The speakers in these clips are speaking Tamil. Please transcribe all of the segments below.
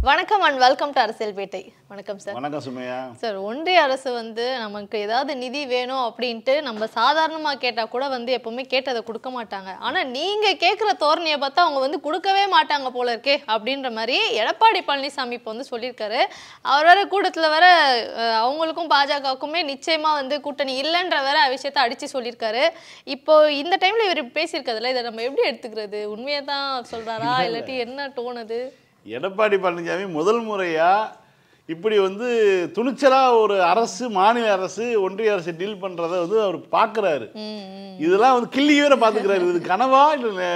வணக்கம் அண்ட் வெல்கம் டு அரசியல் பேட்டை வணக்கம் சார் வணக்கம் சுமையா சார் ஒன்றிய அரசு வந்து நமக்கு ஏதாவது நிதி வேணும் அப்படின்ட்டு நம்ம சாதாரணமா கேட்டா கூட வந்து எப்பவுமே கேட்டதை கொடுக்க மாட்டாங்க ஆனா நீங்க கேட்குற தோரணையை பார்த்தா அவங்க வந்து கொடுக்கவே மாட்டாங்க போல இருக்கே அப்படின்ற மாதிரி எடப்பாடி பழனிசாமி இப்போ வந்து சொல்லியிருக்காரு அவர் வேற கூட்டத்துல வேற அஹ், அவங்களுக்கும் பாஜகவுக்குமே நிச்சயமா வந்து கூட்டணி இல்லைன்ற வேற விஷயத்த அடிச்சு சொல்லியிருக்காரு இப்போ இந்த டைம்ல இவர் பேசியிருக்கிறதுல இதை நம்ம எப்படி எடுத்துக்கிறது உண்மையை தான் சொல்றாரா இல்லாட்டி என்ன தோணுது எடப்பாடி பழனிசாமி முதல் முறையா இப்படி வந்து துணிச்சலா ஒரு அரசு மாநில அரசு ஒன்றிய அரசு டீல் பண்றத வந்து அவர் பார்க்கறாரு ம் ம். இதெல்லாம் வந்து கிள்ளி வேற பார்த்துக்கிறாரு இது கனவா இல்லை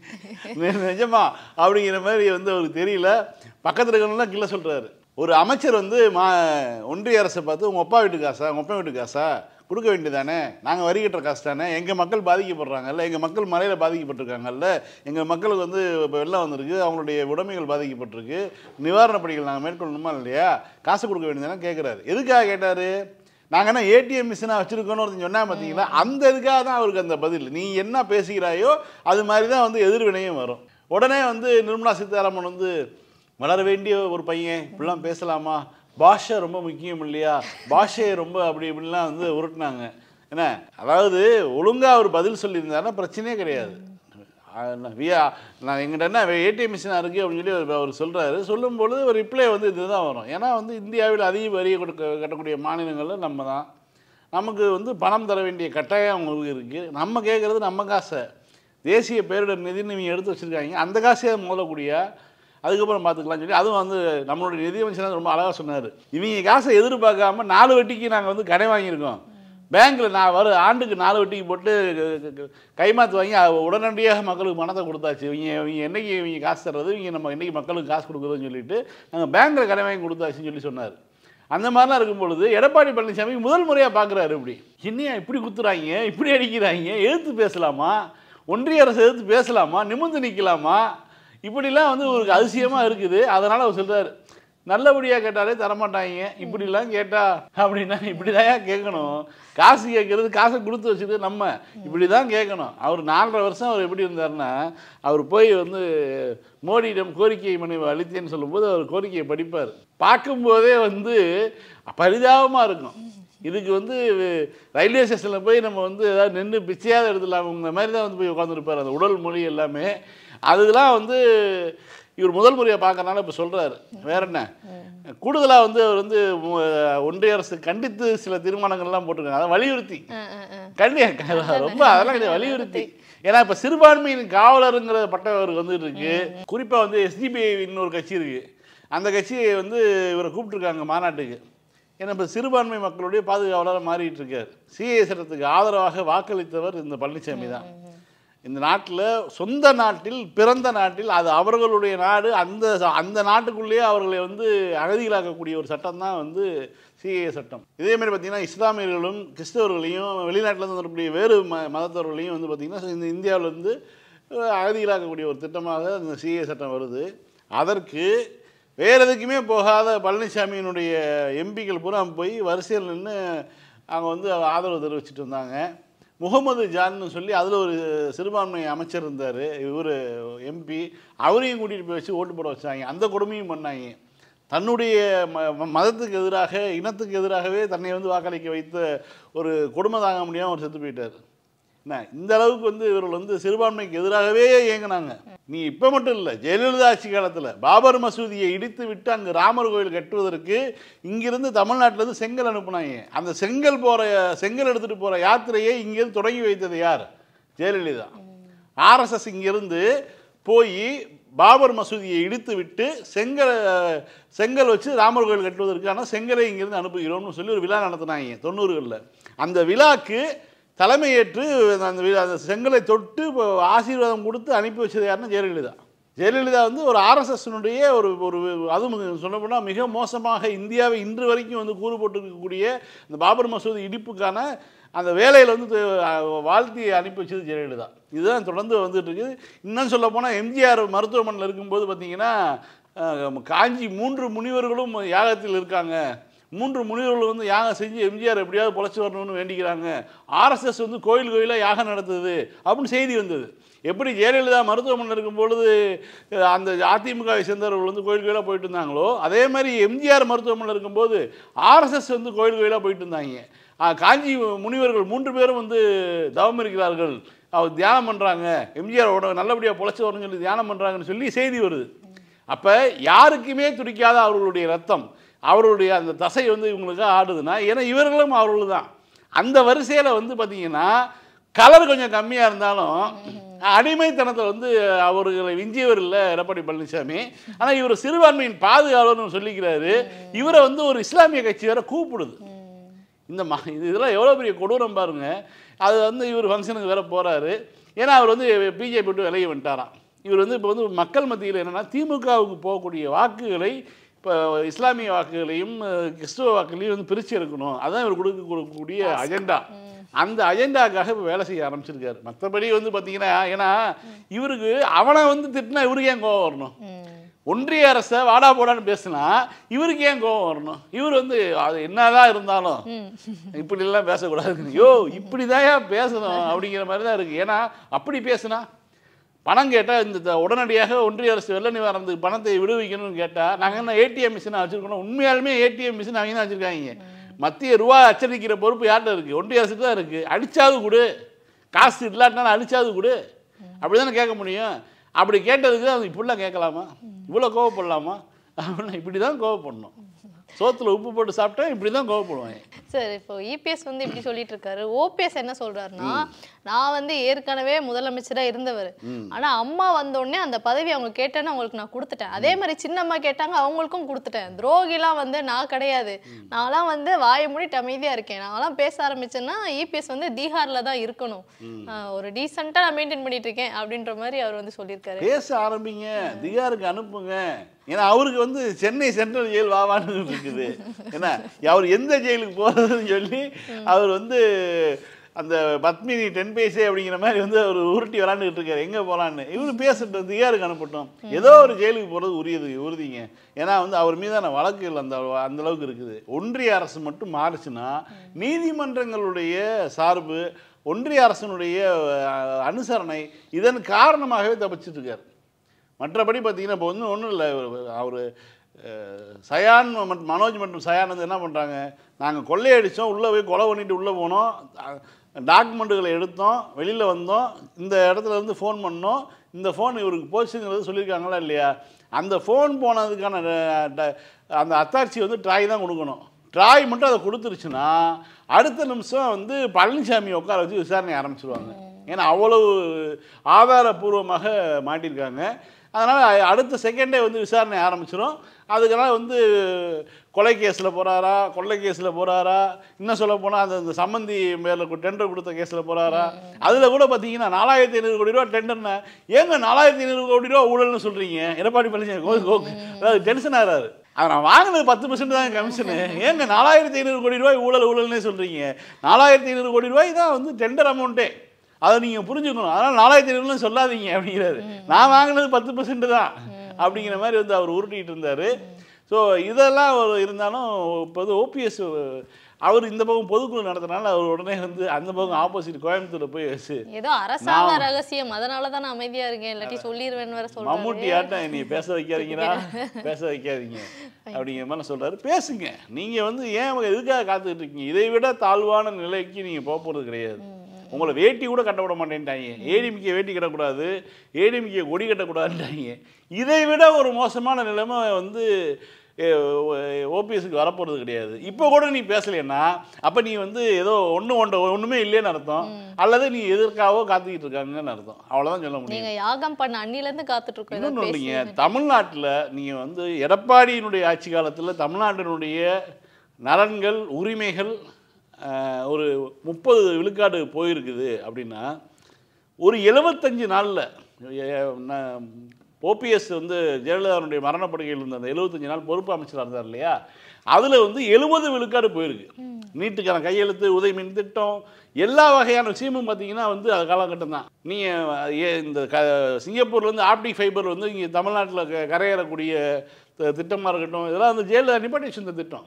நிஜமா அப்படிங்கிற மாதிரி வந்து அவருக்கு தெரியல பக்கத்தில் இருக்கிறவங்களாம் கிள்ள சொல்றாரு ஒரு அமைச்சர் வந்து மா ஒன்றிய அரசை பார்த்து உங்கள் அப்பா வீட்டு காசா உங்கள் அப்பா வீட்டு காசா கொடுக்க வேண்டியதானே நாங்கள் வரி கட்டுற காசு தானே எங்கள் மக்கள் பாதிக்கப்படுறாங்கல்ல எங்கள் மக்கள் மழையில் பாதிக்கப்பட்டிருக்காங்கல்ல எங்கள் மக்களுக்கு வந்து இப்போ வெள்ளம் வந்திருக்கு அவங்களுடைய உடைமைகள் பாதிக்கப்பட்டிருக்கு நிவாரணப் பணிகள் நாங்கள் மேற்கொள்ளணுமா இல்லையா காசு கொடுக்க வேண்டியதானே கேட்குறாரு எதுக்காக கேட்டார் நாங்கள் என்ன ஏடிஎம் மிஷினாக வச்சுருக்கோன்னு ஒருத்தன் சொன்னா பார்த்தீங்களா அந்த இதுக்காக தான் அவருக்கு அந்த பதில் நீ என்ன பேசுகிறாயோ அது மாதிரி தான் வந்து எதிர்வினையும் வரும் உடனே வந்து நிர்மலா சீதாராமன் வந்து வளர வேண்டிய ஒரு பையன் இப்படிலாம் பேசலாமா பாஷை ரொம்ப முக்கியம் இல்லையா பாஷையை ரொம்ப அப்படி இப்படிலாம் வந்து உருட்டினாங்க என்ன அதாவது ஒழுங்காக அவர் பதில் சொல்லியிருந்தாருன்னா பிரச்சனையே கிடையாது ஆஹ் நான் வியா நான் எங்கிட்ட என்ன ஏடிஎம் மிஷினாக இருக்குது அப்படின்னு சொல்லி அவர் அவர் சொல்கிறாரு சொல்லும்பொழுது ஒரு ரிப்ளை வந்து இதுதான் வரும் ஏன்னா வந்து இந்தியாவில் அதிக வரியை கொடுக்க கட்டக்கூடிய மாநிலங்களில் நம்ம தான் நமக்கு வந்து பணம் தர வேண்டிய கட்டாயம் அவங்களுக்கு இருக்குது நம்ம கேட்குறது நம்ம காசை தேசிய பேரிடர் நிதின்னு இவங்க எடுத்து வச்சுருக்காங்க அந்த காசையை முதலக்கூடிய அதுக்கப்புறம் பார்த்துக்கலாம்னு சொல்லி அதுவும் வந்து நம்மளுடைய நிதியமைச்சர் ரொம்ப அழகாக சொன்னார் இவங்க காசை எதிர்பார்க்காம நாலு வட்டிக்கு நாங்கள் வந்து கடை வாங்கியிருக்கோம் பேங்க்கில் நான் வர ஆண்டுக்கு நாலு வட்டிக்கு போட்டு க- க- க- கைமாத்து வாங்கி அவ- உடனடியாக மக்களுக்கு பணத்தை கொடுத்தாச்சு இவங்க இவங்க என்னைக்கு இவங்க காசு தர்றது இவங்க நம்ம என்னைக்கு மக்களுக்கு காசு கொடுக்குறதுன்னு சொல்லிட்டு நாங்கள் பேங்க்கில் கடை வாங்கி கொடுத்தாச்சுன்னு சொல்லி சொன்னார் அந்த மாதிரிலாம் இருக்கும் பொழுது எடப்பாடி பழனிசாமி முதல் முறையாக பார்க்குறாரு இப்படி என்னையா இப்படி குத்துறாங்க இப்படி அடிக்கிறாங்க எழுத்து பேசலாமா ஒன்றிய அரசு எதிர்த்து பேசலாமா நிமிர்ந்து நிற்கலாமா இப்படிலாம் வந்து ஒரு அதிசயமாக இருக்குது அதனால் அவர் சொல்கிறாரு நல்லபடியாக கேட்டாலே தரமாட்டாங்க இப்படிலாம் கேட்டா அப்படின்னா இப்படி தான் கேட்கணும் காசு கேட்கறது காசை கொடுத்து வச்சுட்டு நம்ம இப்படி தான் கேட்கணும் அவர் நாலரை வருஷம் அவர் எப்படி இருந்தாருன்னா அவர் போய் வந்து மோடியிடம் கோரிக்கை மனு அளித்தேன்னு சொல்லும்போது அவர் கோரிக்கையை படிப்பார் பார்க்கும்போதே வந்து பரிதாபமாக இருக்கும் இதுக்கு வந்து ரயில்வே ஸ்டேஷனில் போய் நம்ம வந்து ஏதாவது நின்று பிச்சையாவது எடுத்துலாமுங்கிற மாதிரி தான் வந்து போய் உட்காந்துருப்பார் அந்த உடல் மொழி எல்லாமே அதுக்கெல்லாம் வந்து இவர் முதல் முறையை பார்க்கறனால இப்போ சொல்கிறாரு வேற என்ன கூடுதலாக வந்து அவர் வந்து மு- ஒன்றிய அரசு கண்டித்து சில தீர்மானங்கள்லாம் போட்டிருக்காங்க அதை வலியுறுத்தி அஹ் அஹ் அஹ். கண்டி ரொம்ப அதெல்லாம் கிடையாது வலியுறுத்தி ஏன்னா இப்போ சிறுபான்மையின் காவலருங்கிற பட்டம் அவருக்கு வந்து இருக்கு குறிப்பாக வந்து எஸ்டிபிஐ இன்னொரு கட்சி இருக்கு அந்த கட்சியை வந்து இவரை கூப்பிட்டுருக்காங்க மாநாட்டுக்கு ஏன்னா இப்போ சிறுபான்மை மக்களுடைய பாதுகாவலராக மாறிட்டு இருக்கார் சிஏ சட்டத்துக்கு ஆதரவாக வாக்களித்தவர் இந்த பழனிசாமி தான் இந்த நாட்டில் சொந்த நாட்டில் பிறந்த நாட்டில் அது அவர்களுடைய நாடு அந்த அந்த நாட்டுக்குள்ளேயே அவர்களை வந்து அகதிகளாக்கக்கூடிய ஒரு சட்டம் தான் வந்து சிஏ சட்டம் இதே மாதிரி பார்த்தீங்கன்னா இஸ்லாமியர்களும் கிறிஸ்தவர்களையும் வெளிநாட்டிலேருந்து வரக்கூடிய வேறு ம மதத்தவர்களையும் வந்து பார்த்திங்கன்னா இந்த இந்தியாவிலேருந்து அகதிகளாக்கக்கூடிய ஒரு திட்டமாக இந்த சிஏ சட்டம் வருது அதற்கு வேற எதுக்குமே போகாத பழனிசாமியினுடைய எம்பிக்கள் பூரா போய் வரிசையில் நின்று அவங்க வந்து ஆதரவு தெரிவிச்சிட்டு இருந்தாங்க முகமது ஜான்னு சொல்லி அதில் ஒரு சிறுபான்மை அமைச்சர் இருந்தார் இவர் எம்பி அவரையும் கூட்டிகிட்டு போய் வச்சு ஓட்டு போட வச்சாங்க அந்த கொடுமையும் பண்ணாங்க தன்னுடைய ம ம- மதத்துக்கு எதிராக இனத்துக்கு எதிராகவே தன்னை வந்து வாக்களிக்க வைத்த ஒரு கொடுமை தாங்க முடியாமல் அவர் செத்து போயிட்டார் என்ன இந்த அளவுக்கு வந்து இவர்கள் வந்து சிறுபான்மைக்கு எதிராகவே இயங்கினாங்க நீ இப்போ மட்டும் இல்லை ஜெயலலிதா ஆட்சி காலத்தில் பாபர் மசூதியை இடித்து விட்டு அங்கே ராமர் கோயில் கட்டுவதற்கு இங்கிருந்து தமிழ்நாட்டிலேருந்து செங்கல் அனுப்புனாங்க அந்த செங்கல் போகிற செங்கல் எடுத்துகிட்டு போகிற யாத்திரையை இங்கிருந்து தொடங்கி வைத்தது யார் ஜெயலலிதா ஆர்எஸ்எஸ் இங்கிருந்து போய் பாபர் மசூதியை இடித்து விட்டு செங்கல் செங்கல் வச்சு ராமர் கோயில் கட்டுவதற்கான செங்கலை இங்கிருந்து அனுப்புகிறோம்னு சொல்லி ஒரு விழா நடத்தினாங்க தொண்ணூறுகளில் அந்த விழாக்கு தலைமையேற்று அந்த விழா- அந்த செங்கலை தொட்டு இப்போ ஆசீர்வாதம் கொடுத்து அனுப்பி வச்சது யாருன்னா ஜெயலலிதா ஜெயலலிதா வந்து ஒரு ஆர்எஸ்எஸ்னுடைய ஒரு ஒரு அதுவும் சொல்லப்போனால் மிக மோசமாக இந்தியாவை இன்று வரைக்கும் வந்து கூறு போட்டிருக்கக்கூடிய இந்த பாபர் மசூதி இடிப்புக்கான அந்த வேலையில் வந்து து- வாழ்த்தி அனுப்பி வச்சது ஜெயலலிதா இதுதான் தொடர்ந்து வந்துட்டு இருக்குது இன்னும் சொல்ல போனால் எம்ஜிஆர் மருத்துவமனையில் இருக்கும்போது பார்த்தீங்கன்னா அஹ், காஞ்சி மூன்று முனிவர்களும் யாகத்தில் இருக்காங்க மூன்று முனிவர்கள் வந்து யாகம் செஞ்சு எம்ஜிஆர் எப்படியாவது பொழைச்சி வரணும்னு வேண்டிக்கிறாங்க ஆர்எஸ்எஸ் வந்து கோயில் கோயிலாக யாகம் நடத்துது அப்படின்னு செய்தி வந்தது எப்படி ஜெயலலிதா மருத்துவமனையில் இருக்கும் பொழுது அஹ், அந்த அதிமுகவை சேர்ந்தவர்கள் வந்து கோயில் கோயிலாக போயிட்டு இருந்தாங்களோ அதே மாதிரி எம்ஜிஆர் மருத்துவமனையில் இருக்கும்போது ஆர்எஸ்எஸ் வந்து கோயில் கோயிலாக போயிட்டு இருந்தாங்க ஆஹ், காஞ்சி முனிவர்கள் மூன்று பேரும் வந்து தவம் இருக்கிறார்கள் அவர் தியானம் பண்ணுறாங்க எம்ஜிஆரோட நல்லபடியாக பொழைச்சி வரணும்னு சொல்லி தியானம் பண்ணுறாங்கன்னு சொல்லி செய்தி வருது அப்போ யாருக்குமே துடிக்காத அவர்களுடைய ரத்தம் அவர்களுடைய அந்த தசை வந்து இவங்களுக்கு ஆடுதுன்னா ஏன்னா இவர்களும் அவர்கள் தான் அந்த வரிசையில் வந்து பார்த்தீங்கன்னா கலர் கொஞ்சம் கம்மியாக இருந்தாலும் அடிமைத்தனத்தை வந்து அவர்களை விஞ்சியவர் இல்லை எடப்பாடி பழனிசாமி ஆனால் இவர் சிறுபான்மையின் பாதுகாவலர்னு சொல்லிக்கிறாரு இவரை வந்து ஒரு இஸ்லாமிய கட்சி வேற கூப்பிடுது இந்த மா இது இதெல்லாம் எவ்வளோ பெரிய கொடூரம் பாருங்க அது வந்து இவர் ஃபங்க்ஷனுக்கு வேற போகிறாரு ஏன்னா அவர் வந்து பிஜேபி விட்டு விலகி வந்துட்டாராம் இவர் வந்து இப்போ வந்து மக்கள் மத்தியில் என்னென்னா திமுகவுக்கு போகக்கூடிய வாக்குகளை இப்போ இஸ்லாமிய வாக்குகளையும் அஹ், கிறிஸ்துவ வாக்குகளையும் வந்து பிரித்து எடுக்கணும் அதான் இவர் கொடுக்க கொடுக்கக்கூடிய அஜெண்டா அந்த அஜெண்டாக்காக இப்போ வேலை செய்ய ஆரம்பிச்சிருக்காரு மற்றபடி வந்து பார்த்தீங்கன்னா ஏன்னா இவருக்கு அவனை வந்து திட்டினா இவருக்கு ஏன் கோவம் வரணும் ம். ஒன்றிய அரசை வாடா போடான்னு பேசினா இவருக்கு ஏன் கோவம் வரணும் இவர் வந்து அது என்னதான் இருந்தாலும் இப்படி எல்லாம் பேசக்கூடாது யோ இப்படிதான் பேசணும் அப்படிங்கிற மாதிரி தான் இருக்கு ஏன்னா அப்படி பேசுனா பணம் கேட்டால் இந்த த- உடனடியாக ஒன்றிய அரசு வெள்ள நிவாரணத்துக்கு பணத்தை விடுவிக்கணும்னு கேட்டால் நாங்கள் என்ன ஏடிஎம் மிஷினாக வச்சுருக்கணும் உண்மையாலுமே ஏடிஎம் மிஷின் அவங்க தான் வச்சுருக்காங்க மத்திய ரூபா அச்சடிக்கிற பொறுப்பு யார்கிட்ட இருக்குது ஒன்றிய அரசுக்கு தான் இருக்குது அடிச்சாவது கொடு காசு இல்லாட்டினாலும் அடிச்சாவது கொடு அப்படி தானே கேட்க முடியும் அப்படி கேட்டதுக்கு தான் இப்படிலாம் கேட்கலாமா இவ்வளோ கோவப்படலாமா அப்படின்னா இப்படி தான் கோவப்படணும் சோத்துல உப்பு போட்டு சாப்பிட்டா இப்படி தான் கோவப்படுவாங்க சரி இப்போ இபிஎஸ் வந்து இப்படி சொல்லிட்டு இருக்காரு ஓபிஎஸ் என்ன சொல்றாருன்னா நான் வந்து ஏற்கனவே முதலமைச்சரா இருந்தவர் ஆனா அம்மா வந்த உடனே அந்த பதவி அவங்க கேட்டேன்னு அவங்களுக்கு நான் கொடுத்துட்டேன் அதே மாதிரி சின்னம்மா கேட்டாங்க அவங்களுக்கும் கொடுத்துட்டேன் துரோகிலாம் வந்து நான் கிடையாது நான்லாம் வந்து வாயை மூடிட்டு அமைதியா இருக்கேன் நான்லாம் பேச ஆரம்பிச்சேன்னா இபிஎஸ் வந்து தீகார்ல தான் இருக்கணும் ஆஹ் ஒரு டீசெண்டா நான் மெயின்டைன் பண்ணிட்டு இருக்கேன் அப்படின்ற மாதிரி அவர் வந்து சொல்லியிருக்காரு பேச ஆரம்பிங்க திகாருக்கு அனுப்புங்க ஏன்னா அவருக்கு வந்து சென்னை சென்ட்ரல் ஜெயில் வாவான்னு இருக்குது ஏன்னா அவர் எந்த ஜெயிலுக்கு போகிறதுன்னு சொல்லி அவர் வந்து அந்த பத்மினி டென் பைசே அப்படிங்கிற மாதிரி வந்து அவர் உருட்டி விளாண்டுக்கிட்டு இருக்காரு எங்கே போகலான்னு இவர் பேசட்டும் திகாருக்கு அனுப்பட்டும் ஏதோ ஒரு ஜெயிலுக்கு போகிறது உரியது உறுதிங்க ஏன்னா வந்து அவர் மீதான வழக்குகள் அந்த அந்த அளவுக்கு இருக்குது ஒன்றிய அரசு மட்டும் மாறுச்சுன்னா நீதிமன்றங்களுடைய சார்பு ஒன்றிய அரசினுடைய அஹ், அனுசரணை இதன் காரணமாகவே தப்பிச்சிட்டு இருக்காரு மற்றபடி பார்த்தீங்கன்னா இப்போ வந்து ஒன்றும் இல்லை அவர் சயான் மற்றும் மனோஜ் மற்றும் சயான் வந்து என்ன பண்ணுறாங்க நாங்கள் கொள்ளையடித்தோம் உள்ளே போய் கொலை பண்ணிட்டு உள்ளே போனோம் டாக்குமெண்ட்டுகளை எடுத்தோம் வெளியில் வந்தோம் இந்த இடத்துல இருந்து ஃபோன் பண்ணோம் இந்த ஃபோன் இவருக்கு போச்சுங்கிறது சொல்லியிருக்காங்களா இல்லையா அந்த ஃபோன் போனதுக்கான அஹ், ட- அந்த அத்தாட்சி வந்து ட்ராய் தான் கொடுக்கணும் ட்ராய் மட்டும் அதை கொடுத்துருச்சுன்னா அடுத்த நிமிஷம் வந்து பழனிசாமி உட்கார வச்சு விசாரணை ஆரம்பிச்சிருவாங்க ஏன்னா அவ்வளவு ஆதாரபூர்வமாக மாட்டியிருக்காங்க அதனால் அடுத்த செகண்டே வந்து விசாரணை ஆரம்பிச்சிடும் அதுக்கெல்லாம் வந்து கொலை கேஸில் போகிறாரா கொள்ளை கேஸில் போகிறாரா இன்னும் சொல்ல போனால் அந்த அந்த சம்மந்தி மேலே டெண்டர் கொடுத்த கேஸில் போகிறாரா அதில் கூட பார்த்தீங்கன்னா நாலாயிரத்தி ஐநூறு கோடி ரூபா டெண்டர்னா ஏங்க நாலாயிரத்தி ஐநூறு கோடி ரூபா ஊழல்னு சொல்கிறீங்க எடப்பாடி பழனிசாமி கோ- கோ- அதாவது டென்ஷன் ஆகிறாரு அதை நான் வாங்கினது பத்து பர்சன்ட் தான் கமிஷனு ஏங்க நாலாயிரத்தி ஐநூறு கோடி ரூபாய் ஊழல் ஊழல்னே சொல்கிறீங்க நாலாயிரத்தி ஐநூறு கோடி ரூபாய் தான் வந்து டெண்டர் அமௌண்ட்டே அதை நீங்கள் புரிஞ்சுக்கணும் அதனால் நாலாயிரத்தி ஐநூறுலாம் சொல்லாதீங்க அப்படிங்கிறாரு நான் வாங்கினது பத்து பர்சன்ட் தான் அப்படிங்கிற மாதிரி வந்து அவர் உருட்டிகிட்டு இருந்தார் ஸோ இதெல்லாம் ஒரு இருந்தாலும் இப்போ வந்து ஓபிஎஸ் அவர் இந்த பக்கம் பொதுக்குழு நடத்தினால அவர் உடனே வந்து அந்த பக்கம் ஆப்போசிட் கோயம்புத்தூரில் போய் வச்சு ஏதோ அரசாங்க ரகசியம் அதனால தான் நான் அமைதியா இருக்கேன் இல்லாட்டி சொல்லிடுவேன்னு வேற மம்முட்டி சொல்றாரு ஆட்டம் நீ பேச வைக்காதீங்கடா பேச வைக்காதீங்க அப்படிங்கிற மாதிரி சொல்றாரு பேசுங்க நீங்க வந்து ஏன் எதுக்காக காத்துக்கிட்டு இருக்கீங்க இதை விட தாழ்வான நிலைக்கு நீங்க போக போறது கிடையாது உங்களை வேட்டி கூட கட்ட விட மாட்டேன்ட்டாங்க ஏடிமிக்க வேட்டி கட்டக்கூடாது ஏடிமிக்க கொடி கட்டக்கூடாதுன்ட்டாங்க இதை விட ஒரு மோசமான நிலைமை வந்து ஓபிஎஸ்க்கு வரப்போகிறது கிடையாது இப்போ கூட நீ பேசலைன்னா அப்போ நீ வந்து ஏதோ ஒன்று ஒன்று ஒன்றுமே இல்லைன்னு அர்த்தம் அல்லது நீ எதற்காகவோ காத்துக்கிட்டு இருக்காங்கன்னு அர்த்தம் அவ்வளோதான் சொல்ல முடியும் நீங்க யாகம் பண்ண அன்னில இருந்து காத்துட்டு இருக்கோம் ஏதோ இன்னொன்று பேசி நீங்கள் தமிழ்நாட்டில் நீங்கள் வந்து எடப்பாடியினுடைய ஆட்சி காலத்தில் தமிழ்நாட்டினுடைய நலன்கள் உரிமைகள் ஆஹ், ஒரு முப்பது விழுக்காடு போயிருக்குது அப்படின்னா ஒரு எழுபத்தஞ்சு நாளில் ஓபிஎஸ் வந்து ஜெயலலிதாவுடைய மரணப்படுகையில் இருந்த அந்த எழுபத்தஞ்சு நாள் பொறுப்பு அமைச்சராக இருந்தார் இல்லையா அதில் வந்து எழுபது விழுக்காடு போயிருக்கு நீட்டுக்கான கையெழுத்து உதவி மின் திட்டம் எல்லா வகையான விஷயமும் பார்த்தீங்கன்னா வந்து அது காலகட்டம் தான் நீங்கள் இந்த க சிங்கப்பூர்லேருந்து ஆப்டிக் ஃபைபர் வந்து இங்கே தமிழ்நாட்டில் க கரையேறக்கூடிய த- திட்டமா இருக்கட்டும் இதெல்லாம் வந்து ஜெயலலிதா நிப்பாட்டி வச்சிருந்த திட்டம்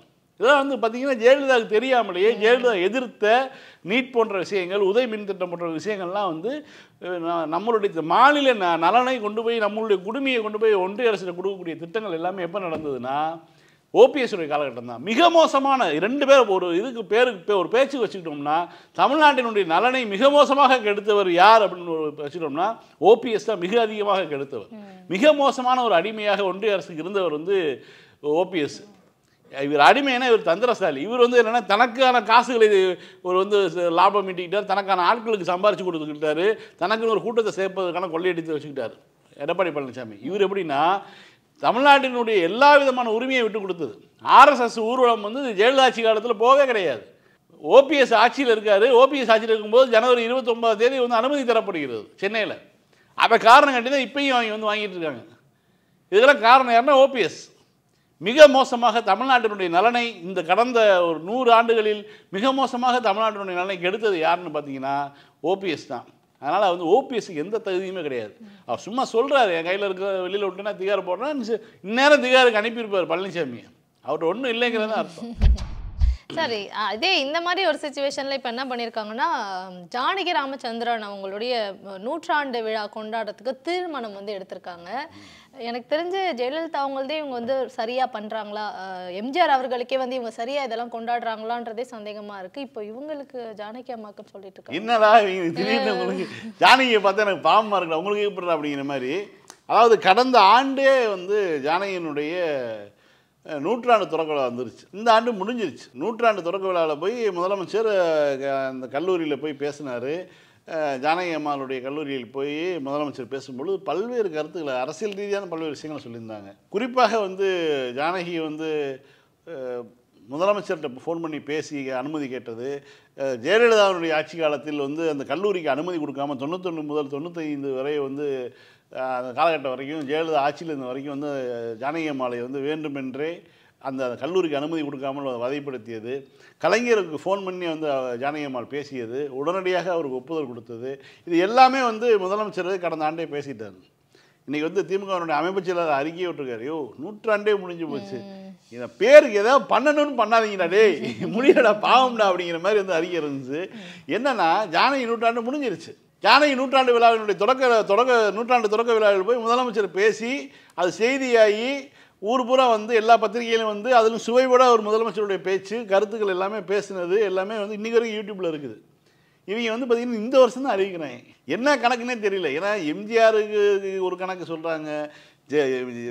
இதெல்லாம் வந்து பார்த்தீங்கன்னா ஜெயலலிதாவுக்கு தெரியாமலேயே ஜெயலலிதா எதிர்த்த நீட் போன்ற விஷயங்கள் உதய் மின் திட்டம் போன்ற விஷயங்கள்லாம் வந்து அஹ், ந- நம்மளுடைய மாநில ந நலனை கொண்டு போய் நம்மளுடைய குடுமையை கொண்டு போய் ஒன்றிய அரசில் கொடுக்கக்கூடிய திட்டங்கள் எல்லாமே எப்போ நடந்ததுன்னா ஓபிஎஸ் உடைய காலகட்டம் தான் மிக மோசமான ரெண்டு பேர் ஒரு இதுக்கு பேருக்கு பே- ஒரு பேச்சு வச்சுக்கிட்டோம்னா தமிழ்நாட்டினுடைய நலனை மிக மோசமாக கெடுத்தவர் யார் அப்படின்னு ஒரு வச்சுக்கிட்டோம்னா ஓபிஎஸ் தான் மிக அதிகமாக கெடுத்தவர் மிக மோசமான ஒரு அடிமையாக ஒன்றிய அரசுக்கு இருந்தவர் வந்து ஓபிஎஸ் இவர் அடிமைனா இவர் தந்திரசாலி இவர் வந்து என்னன்னா தனக்கான காசுகளை ஒரு வந்து ச- லாபம் ஈட்டிக்கிட்டார் தனக்கான ஆட்களுக்கு சம்பாரிச்சு கொடுத்துக்கிட்டாரு தனக்குன்னு ஒரு கூட்டத்தை சேர்ப்பதற்கான கொள்ளையடித்து வச்சுக்கிட்டாரு எடப்பாடி பழனிசாமி இவர் எப்படின்னா தமிழ்நாட்டினுடைய எல்லா விதமான உரிமையை விட்டு கொடுத்தது ஆர்எஸ்எஸ் ஊர்வலம் வந்து ஜெயலலிதா ஆட்சி காலத்தில் போகவே கிடையாது ஓபிஎஸ் ஆட்சியில் இருக்காரு ஓபிஎஸ் ஆட்சியில் இருக்கும்போது ஜனவரி இருபத்தொன்பதாம் தேதி வந்து அனுமதி தரப்படுகிறது சென்னையில் அதை காரணம் கட்டி தான் இப்பயும் அவங்க வந்து வாங்கிட்டு இருக்காங்க இதெல்லாம் காரணம் யாருன்னா ஓபிஎஸ் மிக மோசமாக தமிழ்நாட்டினுடைய நலனை இந்த கடந்த ஒரு நூறு ஆண்டுகளில் மிக மோசமாக தமிழ்நாட்டினுடைய நலனை கெடுத்தது யாருன்னு பார்த்தீங்கன்னா ஓபிஎஸ் தான் அதனால் வந்து ஓபிஎஸ்க்கு எந்த தகுதியுமே கிடையாது அவர் சும்மா சொல்கிறாரு என் கையில் இருக்கிற வெளியில் விட்டுனா திகார் போடுறேன் இந்நேரம் திகாருக்கு அனுப்பியிருப்பார் பழனிசாமி அவர்கிட்ட ஒன்றும் இல்லைங்கிறது தான் அர்த்தம் சரி அஹ் இதே இந்த மாதிரி ஒரு சுச்சுவேஷன்ல இப்ப என்ன பண்ணிருக்காங்கன்னா ஜானகி ராமச்சந்திரன் அவங்களுடைய நூற்றாண்டு விழா கொண்டாடுறதுக்கு தீர்மானம் வந்து எடுத்திருக்காங்க எனக்கு தெரிஞ்சு ஜெயலலிதா அவங்களதே இவங்க வந்து சரியா பண்றாங்களா அஹ் எம்ஜிஆர் அவர்களுக்கே வந்து இவங்க சரியா இதெல்லாம் கொண்டாடுறாங்களான்றதே சந்தேகமா இருக்கு இப்போ இவங்களுக்கு ஜானகி அம்மாக்கு சொல்லிட்டு இருக்காங்க என்னடா இவங்க திடீர்னு உங்களுக்கு ஜானகியை பார்த்தா எனக்கு பாவமாக இருக்குடா உங்களுக்கு எப்படி அப்படிங்கிற மாதிரி அதாவது கடந்த ஆண்டே வந்து ஜானகியினுடைய அஹ், நூற்றாண்டு தொடக்க விழா வந்துருச்சு இந்த ஆண்டு முடிஞ்சிருச்சு நூற்றாண்டு தொடக்க விழாவில் போய் முதலமைச்சர் அஹ், க- அந்த கல்லூரியில் போய் பேசினார் ஜானகி அம்மாளுடைய கல்லூரியில் போய் முதலமைச்சர் பேசும்பொழுது பல்வேறு கருத்துக்களை அரசியல் ரீதியான பல்வேறு விஷயங்களை சொல்லியிருந்தாங்க குறிப்பாக வந்து ஜானகி வந்து அஹ், முதலமைச்சர்கிட்ட ஃபோன் பண்ணி பேசி அனுமதி கேட்டது அஹ், ஜெயலலிதாவுடைய ஆட்சி காலத்தில் வந்து அந்த கல்லூரிக்கு அனுமதி கொடுக்காம தொண்ணூத்தொன்று முதல் தொண்ணூத்தைந்து வரை வந்து அஹ், அந்த காலகட்டம் வரைக்கும் ஜெயலலிதா ஆட்சியில் இருந்த வரைக்கும் வந்து அஹ், ஜானகி அம்மாளை வந்து வேண்டுமென்றே அந்த கல்லூரிக்கு அனுமதி கொடுக்காமல் வதைப்படுத்தியது கலைஞருக்கு ஃபோன் பண்ணி வந்து அஹ், ஜானகி அம்மாள் பேசியது உடனடியாக அவருக்கு ஒப்புதல் கொடுத்தது இது எல்லாமே வந்து முதலமைச்சர் கடந்த ஆண்டே பேசிட்டார் இன்னைக்கு வந்து திமுகவினுடைய அமைப்பு செயலாளர் அறிக்கையை விட்டுருக்காரு யோ நூற்றாண்டே முடிஞ்சு போச்சு இதை பேருக்கு ஏதாவது பண்ணணும்னு பண்ணாதீங்கடா டேய் முடியலடா பாவம்டா அப்படிங்கிற மாதிரி வந்து அறிக்கை இருந்துச்சு என்னன்னா ஜானகி நூற்றாண்டு முடிஞ்சிருச்சு ஜானகி நூற்றாண்டு விழாவினுடைய தொடக்க தொடக்க நூற்றாண்டு தொடக்க விழாவில் போய் முதலமைச்சர் பேசி அது செய்தியாகி ஊர் பூரா வந்து எல்லா பத்திரிகையிலும் வந்து அதிலும் சுவைபட ஒரு முதலமைச்சருடைய பேச்சு கருத்துக்கள் எல்லாமே பேசினது எல்லாமே வந்து இன்னைக்கு வரைக்கும் யூடியூப்ல இருக்குது இவங்க வந்து பார்த்தீங்கன்னா இந்த வருஷம் தான் அறிவிக்கிறாங்க என்ன கணக்குன்னே தெரியல ஏன்னா எம்ஜிஆருக்கு ஒரு கணக்கு சொல்கிறாங்க ஜெ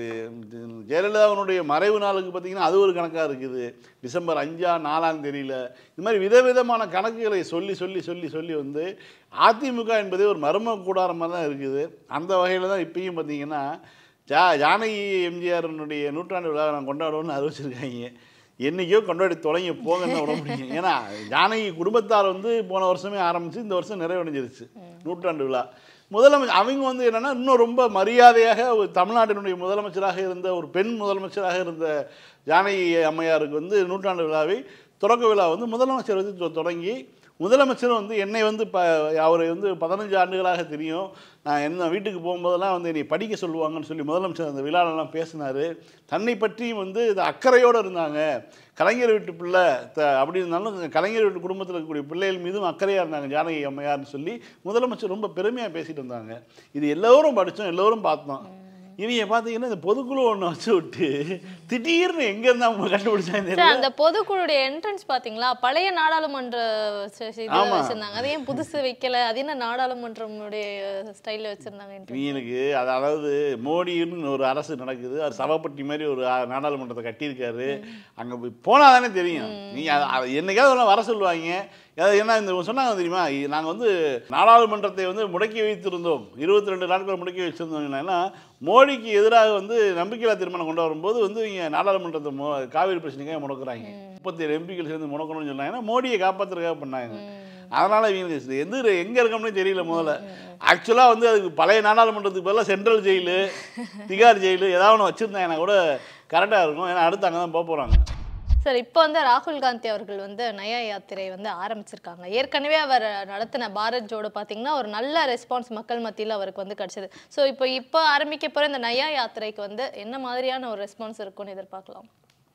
ஜெயலலிதாவினுடைய மறைவு நாளுக்கு பார்த்தீங்கன்னா அது ஒரு கணக்காக இருக்குது டிசம்பர் அஞ்சா நாலாம் தெரியல இந்த மாதிரி விதவிதமான கணக்குகளை சொல்லி சொல்லி சொல்லி சொல்லி வந்து அதிமுக என்பதே ஒரு மர்ம கூடாரமாக தான் இருக்குது அந்த வகையில் தான் இப்பயும் பார்த்தீங்கன்னா ஜா ஜானகி எம்ஜிஆரினுடைய நூற்றாண்டு விழாவை நான் கொண்டாடுவோம்னு அறிவிச்சிருக்காங்க என்னைக்கோ கொண்டாடி தொடங்கி போங்கன்னு விட முடியும் ஏன்னா ஜானகி குடும்பத்தார் வந்து போன வருஷமே ஆரம்பிச்சு இந்த வருஷம் நிறைவடைஞ்சிருச்சு நூற்றாண்டு விழா முதலமைச்சர் அவங்க வந்து என்னன்னா இன்னும் ரொம்ப மரியாதையாக ஒரு தமிழ்நாட்டினுடைய முதலமைச்சராக இருந்த ஒரு பெண் முதலமைச்சராக இருந்த ஜானகி அம்மையாருக்கு வந்து நூற்றாண்டு விழாவை தொடக்க விழா வந்து முதலமைச்சர் வந்து தொ- தொடங்கி முதலமைச்சரும் வந்து என்னை வந்து ப அவரை வந்து பதினஞ்சு ஆண்டுகளாக தெரியும் நான் என்ன வீட்டுக்கு போகும்போதெல்லாம் வந்து என்னை படிக்க சொல்லுவாங்கன்னு சொல்லி முதலமைச்சர் அந்த விழாலெல்லாம் பேசினார் தன்னை பற்றியும் வந்து இது அக்கறையோடு இருந்தாங்க கலைஞர் வீட்டு பிள்ளை த அப்படி இருந்தாலும் கலைஞர் வீட்டு குடும்பத்தில் இருக்கக்கூடிய பிள்ளைகள் மீதும் அக்கறையாக இருந்தாங்க ஜானகி அம்மையார்னு சொல்லி முதலமைச்சர் ரொம்ப பெருமையாக பேசிட்டு இருந்தாங்க இது எல்லோரும் படித்தோம் எல்லோரும் பார்த்தோம் இவங்க பார்த்தீங்கன்னா இந்த பொதுக்குழு ஒன்று வச்சு விட்டு திடீர்னு எங்கேருந்து அவங்க கண்டுபிடிச்சாங்க சார் தெரியல அந்த பொதுக்குழுடைய என்ட்ரன்ஸ் பாத்தீங்களா பழைய நாடாளுமன்ற ச- ச- இதுல ஆமா. வச்சிருந்தாங்க அது ஏன் புதுசு வைக்கல அது என்ன நாடாளுமன்றமுடைய ஸ்டைல்ல வச்சிருந்தாங்க entrance? இவங்களுக்கு அது அதாவது மோடின்னு ஒரு அரசு நடக்குது அது சபாப்பட்டி மாதிரி ஒரு அ- நாடாளுமன்றத்தை கட்டியிருக்காரு அங்கே போய் போனால் தானே தெரியும் நீங்கள் என்னைக்காவது ஒன்று வர சொல்லுவாங்க அது என்ன இந்த சொன்னாங்க தெரியுமா நாங்கள் வந்து நாடாளுமன்றத்தை வந்து முடக்கி வைத்திருந்தோம் இருபத்தி ரெண்டு நாட்கள் முடக்கி வச்சிருந்தோம் ஏன்னா மோடிக்கு எதிராக வந்து நம்பிக்கையில்லா தீர்மானம் கொண்டு வரும்போது வந்து இவங்க நாடாளுமன்றத்தை மோ காவிரி பிரச்சனைக்காக முடக்குறாங்க முப்பத்தி ஏழு எம்பிக்கள் சேர்ந்து முடக்கணும்னு சொன்னாங்க ஏன்னா மோடியை காப்பாற்றுறதுக்காக பண்ணாங்க அதனால இவங்க எந்த எங்க இருக்கோம்னே தெரியல முதல்ல ஆக்சுவலா வந்து அதுக்கு பழைய நாடாளுமன்றத்துக்கு பதிலாக சென்ட்ரல் ஜெயிலு திகார் ஜெயிலு ஏதாவது ஒன்று வச்சிருந்தாங்கன்னா கூட கரெக்டா இருக்கும் ஏன்னா அடுத்து அங்கே தான் போக போறாங்க சார் இப்போ வந்து ராகுல் காந்தி அவர்கள் வந்து நயா யாத்திரை வந்து ஆரம்பிச்சிருக்காங்க ஏற்கனவே அவர் நடத்தின பாரத் ஜோடு பார்த்தீங்கன்னா ஒரு நல்ல ரெஸ்பான்ஸ் மக்கள் மத்தியில் அவருக்கு வந்து கிடைச்சது ஸோ இப்போ இப்போ ஆரம்பிக்க போகிற இந்த நயா யாத்திரைக்கு வந்து என்ன மாதிரியான ஒரு ரெஸ்பான்ஸ் இருக்கும்னு எதிர்பார்க்கலாம்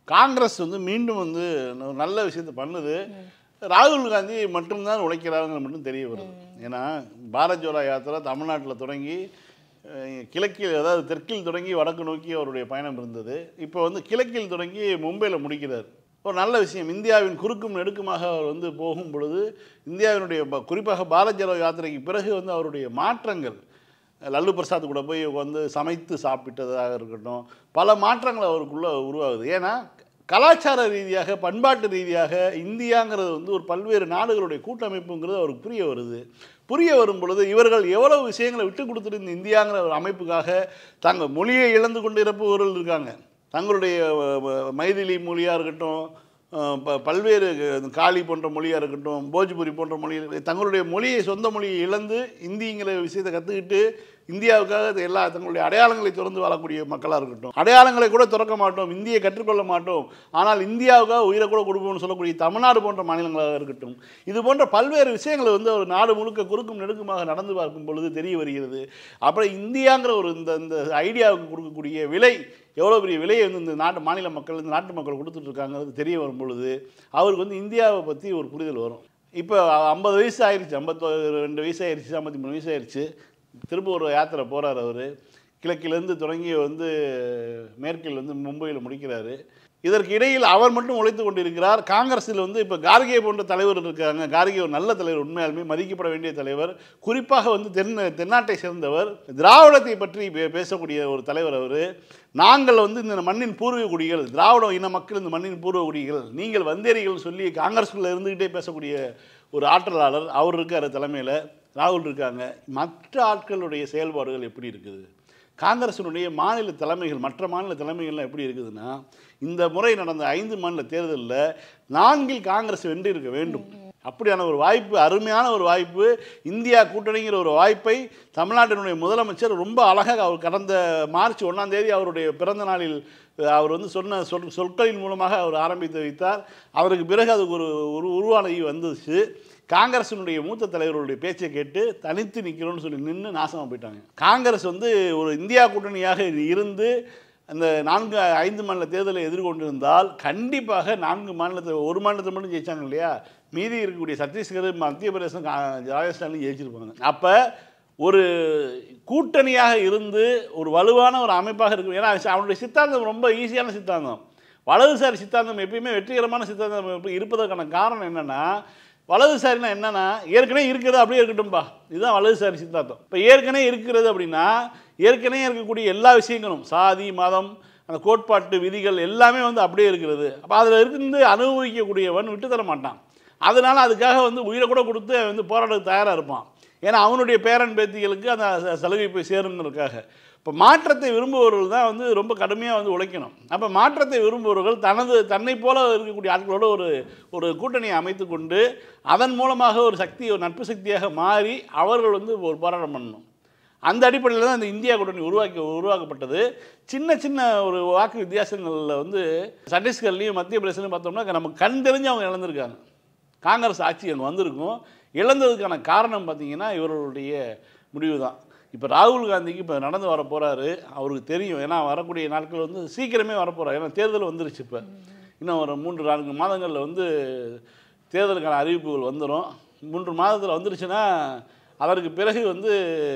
காங்கிரஸ் வந்து மீண்டும் வந்து ஒரு நல்ல விஷயத்தை பண்ணுது ராகுல் காந்தி மட்டும்தான் உழைக்கிறாருங்க மட்டும் தெரிய வருது ஏன்னா பாரத் ஜோடோ யாத்திரை தமிழ்நாட்டில் தொடங்கி அஹ், கிழக்கில் அதாவது தெற்கில் தொடங்கி வடக்கு நோக்கி அவருடைய பயணம் இருந்தது இப்போ வந்து கிழக்கில் தொடங்கி மும்பையில் முடிக்கிறார் ஒரு நல்ல விஷயம் இந்தியாவின் குறுக்கும் நெடுக்குமாக அவர் வந்து போகும் பொழுது இந்தியாவினுடைய ப- குறிப்பாக பாரத் ஜோடோ யாத்திரைக்கு பிறகு வந்து அவருடைய மாற்றங்கள் லல்லு பிரசாத் கூட போய் வந்து சமைத்து சாப்பிட்டதாக இருக்கட்டும் பல மாற்றங்கள் அவருக்குள்ள உருவாகுது ஏன்னா கலாச்சார ரீதியாக பண்பாட்டு ரீதியாக இந்தியாங்கிறது வந்து ஒரு பல்வேறு நாடுகளுடைய கூட்டமைப்புங்கிறது அவருக்கு புரிய வருது புரிய வரும் பொழுது இவர்கள் எவ்வளவு விஷயங்களை விட்டு கொடுத்துட்டு இந்த இந்தியாங்கிற ஒரு அமைப்புக்காக தங்கள் மொழியை இழந்து கொண்டு இருப்பவர்கள் இருக்காங்க தங்களுடைய அஹ், அஹ், மைதிலி மொழியாக இருக்கட்டும் அஹ், ப- பல்வேறு அஹ், காளி போன்ற மொழியாக இருக்கட்டும் போஜ்புரி போன்ற மொழி தங்களுடைய மொழியை சொந்த மொழியை இழந்து இந்திங்கிற விஷயத்தை கற்றுக்கிட்டு இந்தியாவுக்காக இது எல்லா தங்களுடைய அடையாளங்களை திறந்து வாழக்கூடிய மக்களாக இருக்கட்டும் அடையாளங்களை கூட திறக்க மாட்டோம் இந்தியை கற்றுக்கொள்ள மாட்டோம் ஆனால் இந்தியாவுக்காக உயிரை கூட கொடுப்போம்னு சொல்லக்கூடிய தமிழ்நாடு போன்ற மாநிலங்களாக இருக்கட்டும் இது போன்ற பல்வேறு விஷயங்களை வந்து ஒரு நாடு முழுக்க குறுக்கும் நெடுக்குமாக நடந்து பார்க்கும் பொழுது தெரிய வருகிறது அப்புறம் இந்தியாங்கிற ஒரு இந்த இந்த ஐடியாவுக்கு கொடுக்கக்கூடிய விலை எவ்வளோ பெரிய விலையை வந்து இந்த நாட்டு மாநில மக்கள் இந்த நாட்டு மக்கள் கொடுத்துட்டு இருக்காங்கிறது தெரிய வரும் பொழுது அவருக்கு வந்து இந்தியாவை பற்றி ஒரு புரிதல் வரும் இப்போ ஐம்பது வயசு ஆயிடுச்சு ஐம்பத்தோ ரெண்டு வயசு ஆயிடுச்சு ஐம்பத்தி மூணு வயசு ஆயிடுச்சு திரும்ப ஒரு யாத்திரை போகிறார் அவர் கிழக்கிலேருந்து தொடங்கி வந்து மேற்கில் வந்து மும்பையில் முடிக்கிறாரு இதற்கு இடையில் அவர் மட்டும் உழைத்து கொண்டிருக்கிறார் காங்கிரஸில் வந்து இப்போ கார்கே போன்ற தலைவர் இருக்காங்க கார்கே ஒரு நல்ல தலைவர் உண்மையாலுமே மதிக்கப்பட வேண்டிய தலைவர் குறிப்பாக வந்து தென் தென்னாட்டை சேர்ந்தவர் திராவிடத்தை பற்றி பே- பேசக்கூடிய ஒரு தலைவர் அவர் நாங்கள் வந்து இந்த மண்ணின் பூர்வீக குடிகள் திராவிட இன மக்கள் இந்த மண்ணின் பூர்வ குடிகள் நீங்கள் வந்தேரிகள் சொல்லி காங்கிரஸுக்குள்ளே இருந்துக்கிட்டே பேசக்கூடிய ஒரு ஆற்றலாளர் அவர் இருக்கார் தலைமையில் ராகுல் இருக்காங்க மற்ற ஆட்களுடைய செயல்பாடுகள் எப்படி இருக்குது காங்கிரசினுடைய மாநில தலைமைகள் மற்ற மாநில தலைமைகள்லாம் எப்படி இருக்குதுன்னா இந்த முறை நடந்த ஐந்து மாநில தேர்தலில் நான்கில் காங்கிரஸ் வென்று இருக்க வேண்டும் அப்படியான ஒரு வாய்ப்பு அருமையான ஒரு வாய்ப்பு இந்தியா கூட்டணிங்கிற ஒரு வாய்ப்பை தமிழ்நாட்டினுடைய முதலமைச்சர் ரொம்ப அழகாக அவர் கடந்த மார்ச் ஒன்றாம் தேதி அவருடைய பிறந்த நாளில் அஹ், அவர் வந்து சொன்ன சொல் சொற்களின் மூலமாக அவர் ஆரம்பித்து வைத்தார் அவருக்கு பிறகு அதுக்கு ஒரு ஒரு உருவான வந்துச்சு காங்கிரசினுடைய மூத்த தலைவர்களுடைய பேச்சை கேட்டு தனித்து நிற்கிறோம்னு சொல்லி நின்று நாசமாக போயிட்டாங்க காங்கிரஸ் வந்து ஒரு இந்தியா கூட்டணியாக இருந்து அந்த நான்கு ஐந்து மாநில தேர்தலை எதிர்கொண்டிருந்தால் கண்டிப்பாக நான்கு மாநிலத்தில் ஒரு மாநிலத்தை மட்டும் ஜெயிச்சாங்க இல்லையா மீதி இருக்கக்கூடிய சத்தீஸ்கர் மத்திய பிரதேசம் கா- ராஜஸ்தான்லையும் ஜெயிச்சிருப்பாங்க அப்போ ஒரு கூட்டணியாக இருந்து ஒரு வலுவான ஒரு அமைப்பாக இருக்கும் ஏன்னா அவனுடைய சித்தாந்தம் ரொம்ப ஈஸியான சித்தாந்தம் வலதுசாரி சித்தாந்தம் எப்பயுமே வெற்றிகரமான சித்தாந்தம் எப்ப- இருப்பதற்கான காரணம் என்னன்னா வலதுசாரினா என்னன்னா ஏற்கனவே இருக்கிறது அப்படியே இருக்கட்டும்பா இதுதான் வலதுசாரி சித்தாந்தம் இப்போ ஏற்கனவே இருக்கிறது அப்படின்னா ஏற்கனவே இருக்கக்கூடிய எல்லா விஷயங்களும் சாதி மதம் அந்த கோட்பாட்டு விதிகள் எல்லாமே வந்து அப்படியே இருக்கிறது அப்போ அதில் இருந்து அனுபவிக்கக்கூடியவன் விட்டு தர மாட்டான் அதனால அதுக்காக வந்து உயிரை கூட கொடுத்து அவன் வந்து போராட்டத்துக்கு தயாராக இருப்பான் ஏன்னா அவனுடைய பேரன் பேத்திகளுக்கு அந்த ச- சலுகை போய் சேருங்கிறதுக்காக இப்போ மாற்றத்தை விரும்புபவர்கள் தான் வந்து ரொம்ப கடுமையாக வந்து உழைக்கணும் அப்போ மாற்றத்தை விரும்புபவர்கள் தனது தன்னை போல இருக்கக்கூடிய ஆட்களோட ஒரு ஒரு கூட்டணியை அமைத்து கொண்டு அதன் மூலமாக ஒரு சக்தி ஒரு நட்பு சக்தியாக மாறி அவர்கள் வந்து ஒரு போராட்டம் பண்ணணும் அந்த அடிப்படையில் தான் இந்த இந்தியா கூட்டணி உருவாக்கி உருவாக்கப்பட்டது சின்ன சின்ன ஒரு வாக்கு வித்தியாசங்களில் வந்து சத்தீஸ்கர்லையும் மத்திய பிரதேசலையும் பார்த்தோம்னா நமக்கு கண் தெரிஞ்சு அவங்க இழந்திருக்காங்க காங்கிரஸ் ஆட்சி அங்கே வந்திருக்கும் இழந்ததுக்கான காரணம் பார்த்தீங்கன்னா இவர்களுடைய முடிவு தான் இப்போ ராகுல் காந்திக்கு இப்போ நடந்து வர போகிறாரு அவருக்கு தெரியும் ஏன்னா வரக்கூடிய நாட்கள் வந்து சீக்கிரமே வரப்போகிறார் ஏன்னா தேர்தல் வந்துருச்சு இப்போ இன்னும் ஒரு மூன்று நான்கு மாதங்களில் வந்து தேர்தலுக்கான அறிவிப்புகள் வந்துடும் மூன்று மாதத்தில் வந்துருச்சுன்னா அதற்கு பிறகு வந்து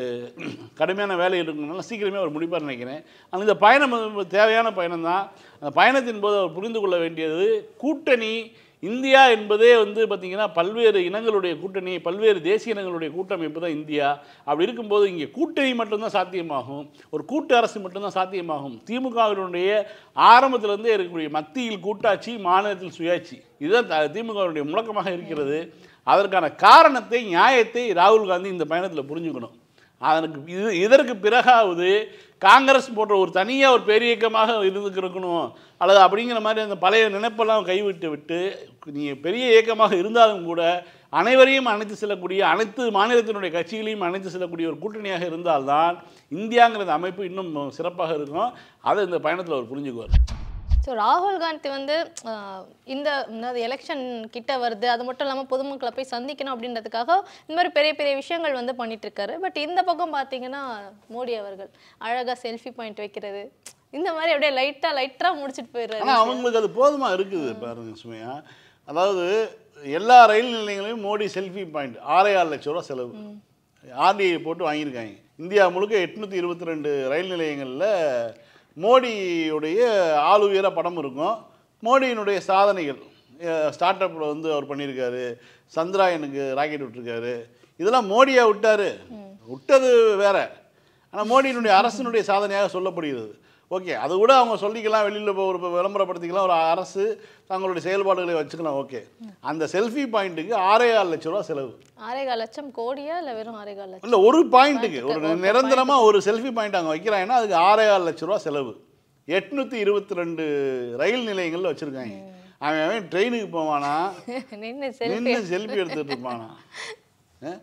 கடுமையான வேலை இருக்குனால சீக்கிரமே அவர் முடிப்பார் நினைக்கிறேன் ஆனால் இந்த பயணம் வந்து தேவையான பயணம் தான் அந்த பயணத்தின் போது அவர் புரிந்து கொள்ள வேண்டியது கூட்டணி இந்தியா என்பதே வந்து பார்த்திங்கன்னா பல்வேறு இனங்களுடைய கூட்டணி பல்வேறு தேசிய இனங்களுடைய கூட்டமைப்பு தான் இந்தியா அப்படி இருக்கும்போது இங்கே கூட்டணி மட்டும்தான் சாத்தியமாகும் ஒரு கூட்டு அரசு மட்டும்தான் சாத்தியமாகும் திமுகவினுடைய ஆரம்பத்திலிருந்தே இருக்கக்கூடிய மத்தியில் கூட்டாட்சி மாநிலத்தில் சுயாட்சி இதுதான் த- திமுகவினுடைய முழக்கமாக இருக்கிறது அதற்கான காரணத்தை நியாயத்தை ராகுல் காந்தி இந்த பயணத்தில் புரிஞ்சுக்கணும் அதற்கு இது இதற்கு பிறகாவது காங்கிரஸ் போன்ற ஒரு தனியாக ஒரு பெரிய இயக்கமாக இருந்துக்கிருக்கணும் அல்லது அப்படிங்கிற மாதிரி அந்த பழைய நினைப்பெல்லாம் கைவிட்டு விட்டு நீங்கள் பெரிய இயக்கமாக இருந்தாலும் கூட அனைவரையும் அணைத்து செல்லக்கூடிய அனைத்து மாநிலத்தினுடைய கட்சிகளையும் அணைத்து செல்லக்கூடிய ஒரு கூட்டணியாக இருந்தால்தான் இந்தியாங்கிற இந்த அமைப்பு இன்னும் சிறப்பாக இருக்கும் அதை இந்த பயணத்தில் அவர் புரிஞ்சுக்குவார் ஸோ ராகுல் காந்தி வந்து ஆஹ், இந்த எலெக்ஷன் கிட்ட வருது அது மட்டும் இல்லாமல் பொதுமக்களை போய் சந்திக்கணும் அப்படின்றதுக்காக இந்த மாதிரி பெரிய பெரிய விஷயங்கள் வந்து பண்ணிட்டு இருக்காரு பட் இந்த பக்கம் பார்த்தீங்கன்னா மோடி அவர்கள் அழகாக செல்ஃபி பாயிண்ட் வைக்கிறது இந்த மாதிரி அப்படியே லைட்டா லைட்டா முடிச்சிட்டு போயிடுறாரு ஆனால் அவங்களுக்கு அது போதுமா இருக்குது பாருங்க சுமையா அதாவது எல்லா ரயில் நிலையங்களையும் மோடி செல்ஃபி பாயிண்ட் ஆறே ஆறு லட்ச ரூபா செலவு ஆர்டிஐ போட்டு வாங்கியிருக்காங்க இந்தியா முழுக்க எட்நூற்றி இருபத்தி ரெண்டு ரயில் நிலையங்களில் மோடியுடைய ஆளுயர படம் இருக்கும் மோடியினுடைய சாதனைகள் ஸ்டார்ட் அப்பில் வந்து அவர் பண்ணியிருக்காரு சந்திராயனுக்கு ராக்கெட் விட்டுருக்காரு இதெல்லாம் மோடியா விட்டாரு விட்டது வேற ஆனால் மோடியினுடைய அரசினுடைய சாதனையாக சொல்லப்படுகிறது ஓகே அது கூட அவங்க சொல்லிக்கலாம் வெளியில் ஒரு விளம்பரப்படுத்திக்கலாம் ஒரு அரசு தங்களுடைய செயல்பாடுகளை வச்சுக்கலாம் ஓகே அந்த செல்ஃபி பாயிண்ட்டுக்கு ஆறே ஆறு லட்ச ரூபா செலவு ஆறேகால் லட்சம் கோடியா இல்ல வெறும் ஆறேகால் லட்சம் இல்லை ஒரு பாயிண்ட்டுக்கு ஒரு Point க்கு, நிரந்தரமாக ஒரு செல்ஃபி பாயிண்ட் அங்கே வைக்கிறாங்கன்னா அதுக்கு ஆறே ஆறு லட்ச ரூபா செலவு எட்நூற்றி இருபத்தி ரெண்டு ரயில் நிலையங்களில் வச்சுருக்காங்க அவன் அவன் ட்ரெயினுக்கு போவானா நின்னு செல்ஃபி நின்று செல்ஃபி எடுத்துட்டு இருப்பானா அஹ்?